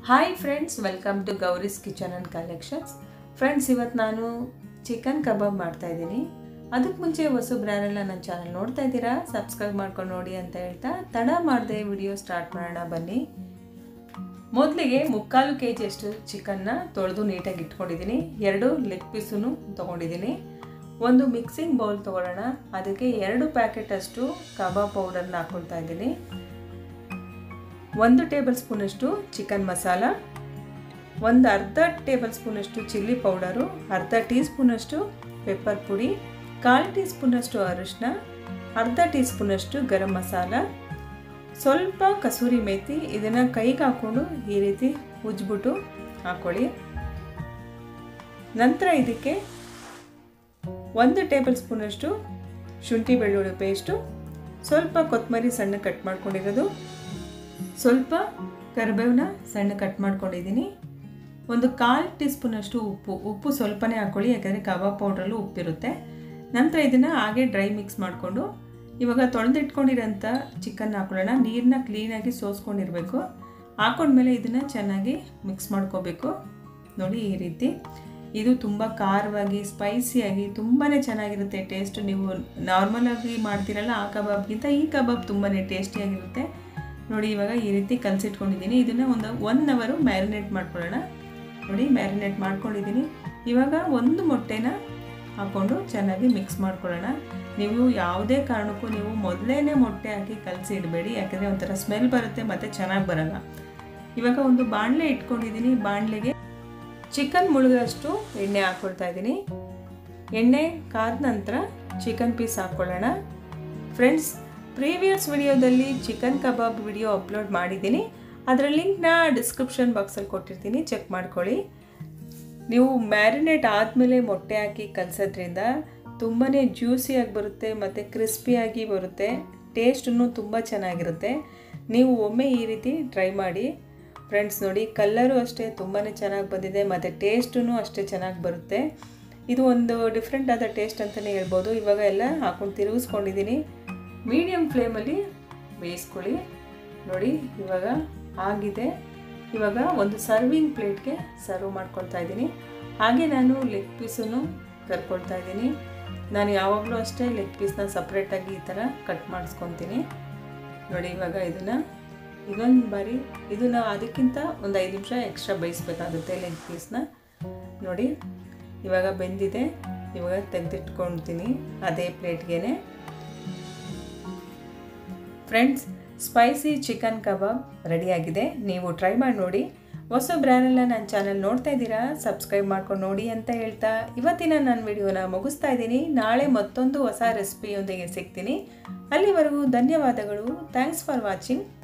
hi friends welcome to Gowri's kitchen and collections friends ಇವತ್ತು ನಾನು chicken ಕಬಾಬ್ ಮಾಡ್ತಾ ಇದ್ದೀನಿ ಅದಕ್ಕೆ ಮುಂಚೆ ಹೊಸಬ್ರ್ಯಾರೆಲ್ಲ ನನ್ನ ಚಾನಲ್ ನೋಡ್ತಾ ಇದ್ದೀರಾ ಸಬ್ಸ್ಕ್ರೈಬ್ ಮಾಡ್ಕೊಂಡು ನೋಡಿ ಅಂತ ಹೇಳ್ತಾ ತಡ ಮಾಡದೆ ವಿಡಿಯೋ ಸ್ಟಾರ್ಟ್ ಮಾಡೋಣ ಬನ್ನಿ ಮೊದಲಿಗೆ ಮುಕ್ಕಾಲು ಕೆ ಜಿಯಷ್ಟು ಚಿಕನ್ನ ತೊಳೆದು ನೀಟಾಗಿ ಇಟ್ಕೊಂಡಿದ್ದೀನಿ ಎರಡು ಲೆಗ್ ಪೀಸನ್ನು ತೊಗೊಂಡಿದ್ದೀನಿ ಒಂದು ಮಿಕ್ಸಿಂಗ್ ಬೌಲ್ ತೊಗೊಳ್ಳೋಣ ಅದಕ್ಕೆ ಎರಡು ಪ್ಯಾಕೆಟ್ ಅಷ್ಟು ಕಬಾಬ್ ಪೌಡರ್ನ ಹಾಕ್ಕೊಳ್ತಾ ಇದ್ದೀನಿ ಒಂದು ಟೇಬಲ್ ಸ್ಪೂನಷ್ಟು ಚಿಕನ್ ಮಸಾಲ ಒಂದು ಅರ್ಧ ಟೇಬಲ್ ಸ್ಪೂನಷ್ಟು ಚಿಲ್ಲಿ ಪೌಡರು ಅರ್ಧ ಟೀ ಸ್ಪೂನಷ್ಟು ಪೆಪ್ಪರ್ ಪುಡಿ ಕಾಲು ಟೀ ಸ್ಪೂನಷ್ಟು ಅರಿಶಿನ ಅರ್ಧ ಟೀ ಸ್ಪೂನಷ್ಟು ಗರಂ ಮಸಾಲ ಸ್ವಲ್ಪ ಕಸೂರಿ ಮೇಥಿ ಇದನ್ನು ಕೈಗೆ ಹಾಕ್ಕೊಂಡು ಈ ರೀತಿ ಉಜ್ಬಿಟ್ಟು ಹಾಕ್ಕೊಳ್ಳಿ ನಂತರ ಇದಕ್ಕೆ ಒಂದು ಟೇಬಲ್ ಸ್ಪೂನಷ್ಟು ಶುಂಠಿ ಬೆಳ್ಳುಳ್ಳಿ ಪೇಸ್ಟು ಸ್ವಲ್ಪ ಕೊತ್ತಂಬರಿ ಸಣ್ಣ ಕಟ್ ಮಾಡ್ಕೊಂಡಿರೋದು ಸ್ವಲ್ಪ ಕರಿಬೇವನ್ನ ಸಣ್ಣ ಕಟ್ ಮಾಡ್ಕೊಂಡಿದ್ದೀನಿ ಒಂದು ಕಾಲು ಟೀ ಸ್ಪೂನಷ್ಟು ಉಪ್ಪು ಉಪ್ಪು ಸ್ವಲ್ಪನೇ ಹಾಕ್ಕೊಳ್ಳಿ ಯಾಕಂದರೆ ಕಬಾಬ್ ಪೌಡ್ರಲ್ಲೂ ಉಪ್ಪಿರುತ್ತೆ ನಂತರ ಇದನ್ನು ಹಾಗೆ ಡ್ರೈ ಮಿಕ್ಸ್ ಮಾಡಿಕೊಂಡು ಇವಾಗ ತೊಳೆದಿಟ್ಕೊಂಡಿರೋಂಥ ಚಿಕನ್ ಹಾಕೊಳ್ಳೋಣ ನೀರನ್ನ ಕ್ಲೀನಾಗಿ ಸೋಸ್ಕೊಂಡಿರಬೇಕು ಹಾಕೊಂಡ್ಮೇಲೆ ಇದನ್ನು ಚೆನ್ನಾಗಿ ಮಿಕ್ಸ್ ಮಾಡ್ಕೋಬೇಕು ನೋಡಿ ಈ ರೀತಿ ಇದು ತುಂಬ ಖಾರವಾಗಿ ಸ್ಪೈಸಿಯಾಗಿ ತುಂಬಾ ಚೆನ್ನಾಗಿರುತ್ತೆ ಟೇಸ್ಟ್ ನೀವು ನಾರ್ಮಲಾಗಿ ಮಾಡ್ತೀರಲ್ಲ ಆ ಕಬಾಬ್ಗಿಂತ ಈ ಕಬಾಬ್ ತುಂಬಾ ಟೇಸ್ಟಿಯಾಗಿರುತ್ತೆ ನೋಡಿ ಇವಾಗ ಈ ರೀತಿ ಕಲಸಿಟ್ಕೊಂಡಿದ್ದೀನಿ ಇದನ್ನು ಒಂದು ಒನ್ ಅವರು ಮ್ಯಾರಿನೇಟ್ ಮಾಡ್ಕೊಳ್ಳೋಣ ನೋಡಿ ಮ್ಯಾರಿನೇಟ್ ಮಾಡ್ಕೊಂಡಿದ್ದೀನಿ ಇವಾಗ ಒಂದು ಮೊಟ್ಟೆನ ಹಾಕ್ಕೊಂಡು ಚೆನ್ನಾಗಿ ಮಿಕ್ಸ್ ಮಾಡ್ಕೊಳ್ಳೋಣ ನೀವು ಯಾವುದೇ ಕಾರಣಕ್ಕೂ ನೀವು ಮೊದಲೇ ಮೊಟ್ಟೆ ಹಾಕಿ ಕಲಸಿ ಇಡಬೇಡಿ ಯಾಕಂದರೆ ಒಂಥರ ಸ್ಮೆಲ್ ಬರುತ್ತೆ ಮತ್ತು ಚೆನ್ನಾಗಿ ಬರಲ್ಲ ಇವಾಗ ಒಂದು ಬಾಣಲೆ ಇಟ್ಕೊಂಡಿದ್ದೀನಿ ಬಾಣಲೆಗೆ ಚಿಕನ್ ಮುಳುಗಷ್ಟು ಎಣ್ಣೆ ಹಾಕ್ಕೊಳ್ತಾ ಇದ್ದೀನಿ ಎಣ್ಣೆ ಕಾದ ನಂತರ ಚಿಕನ್ ಪೀಸ್ ಹಾಕ್ಕೊಳ್ಳೋಣ ಫ್ರೆಂಡ್ಸ್ ಪ್ರೀವಿಯಸ್ ವಿಡಿಯೋದಲ್ಲಿ ಚಿಕನ್ ಕಬಾಬ್ ವಿಡಿಯೋ ಅಪ್ಲೋಡ್ ಮಾಡಿದ್ದೀನಿ ಅದರ ಲಿಂಕ್ನ ಡಿಸ್ಕ್ರಿಪ್ಷನ್ ಬಾಕ್ಸಲ್ಲಿ ಕೊಟ್ಟಿರ್ತೀನಿ ಚೆಕ್ ಮಾಡ್ಕೊಳ್ಳಿ ನೀವು ಮ್ಯಾರಿನೇಟ್ ಆದಮೇಲೆ ಮೊಟ್ಟೆ ಹಾಕಿ ಕಲಸೋದ್ರಿಂದ ತುಂಬಾ ಜ್ಯೂಸಿಯಾಗಿ ಬರುತ್ತೆ ಮತ್ತು ಕ್ರಿಸ್ಪಿಯಾಗಿ ಬರುತ್ತೆ ಟೇಸ್ಟೂ ತುಂಬ ಚೆನ್ನಾಗಿರುತ್ತೆ ನೀವು ಒಮ್ಮೆ ಈ ರೀತಿ ಟ್ರೈ ಮಾಡಿ ಫ್ರೆಂಡ್ಸ್ ನೋಡಿ ಕಲ್ಲರು ಅಷ್ಟೇ ತುಂಬಾ ಚೆನ್ನಾಗಿ ಬಂದಿದೆ ಮತ್ತು ಟೇಸ್ಟೂ ಅಷ್ಟೇ ಚೆನ್ನಾಗಿ ಬರುತ್ತೆ ಇದು ಒಂದು ಡಿಫ್ರೆಂಟ್ ಆದ ಟೇಸ್ಟ್ ಅಂತಲೇ ಹೇಳ್ಬೋದು ಇವಾಗ ಎಲ್ಲ ಹಾಕೊಂಡು ತಿರುಗಿಸ್ಕೊಂಡಿದ್ದೀನಿ ಮೀಡಿಯಮ್ ಫ್ಲೇಮಲ್ಲಿ ಬೇಯಿಸ್ಕೊಳ್ಳಿ ನೋಡಿ ಇವಾಗ ಆಗಿದೆ ಇವಾಗ ಒಂದು ಸರ್ವಿಂಗ್ ಪ್ಲೇಟ್ಗೆ ಸರ್ವ್ ಮಾಡ್ಕೊಳ್ತಾ ಇದ್ದೀನಿ ಹಾಗೆ ನಾನು ಲೆಗ್ ಪೀಸನ್ನು ಕರ್ಕೊಳ್ತಾ ಇದ್ದೀನಿ ನಾನು ಯಾವಾಗಲೂ ಅಷ್ಟೇ ಲೆಗ್ ಪೀಸ್ನ ಸಪ್ರೇಟಾಗಿ ಈ ಥರ ಕಟ್ ಮಾಡಿಸ್ಕೊತೀನಿ ನೋಡಿ ಇವಾಗ ಇದನ್ನು ಇದೊಂದು ಬಾರಿ ಇದನ್ನು ಅದಕ್ಕಿಂತ ಒಂದು ಐದು ನಿಮಿಷ ಎಕ್ಸ್ಟ್ರಾ ಬೇಯಿಸ್ಬೇಕಾಗುತ್ತೆ ಲೆಗ್ ಪೀಸ್ನ ನೋಡಿ ಇವಾಗ ಬೆಂದಿದೆ ಇವಾಗ ತೆಗೆದಿಟ್ಕೊಳ್ತೀನಿ ಅದೇ ಪ್ಲೇಟ್ಗೆ ಫ್ರೆಂಡ್ಸ್ ಸ್ಪೈಸಿ ಚಿಕನ್ ಕಬಾಬ್ ರೆಡಿಯಾಗಿದೆ ನೀವು ಟ್ರೈ ಮಾಡಿ ನೋಡಿ ಹೊಸಬ್ರ್ಯಾರೆಲ್ಲ ನನ್ನ ಚಾನಲ್ ನೋಡ್ತಾ ಇದ್ದೀರಾ ಸಬ್ಸ್ಕ್ರೈಬ್ ಮಾಡ್ಕೊಂಡು ನೋಡಿ ಅಂತ ಹೇಳ್ತಾ ಇವತ್ತಿನ ನನ್ನ ವಿಡಿಯೋನ ಮುಗಿಸ್ತಾ ಇದ್ದೀನಿ ನಾಳೆ ಮತ್ತೊಂದು ಹೊಸ ರೆಸಿಪಿಯೊಂದಿಗೆ ಸಿಗ್ತೀನಿ ಅಲ್ಲಿವರೆಗೂ ಧನ್ಯವಾದಗಳು ಥ್ಯಾಂಕ್ಸ್ ಫಾರ್ ವಾಚಿಂಗ್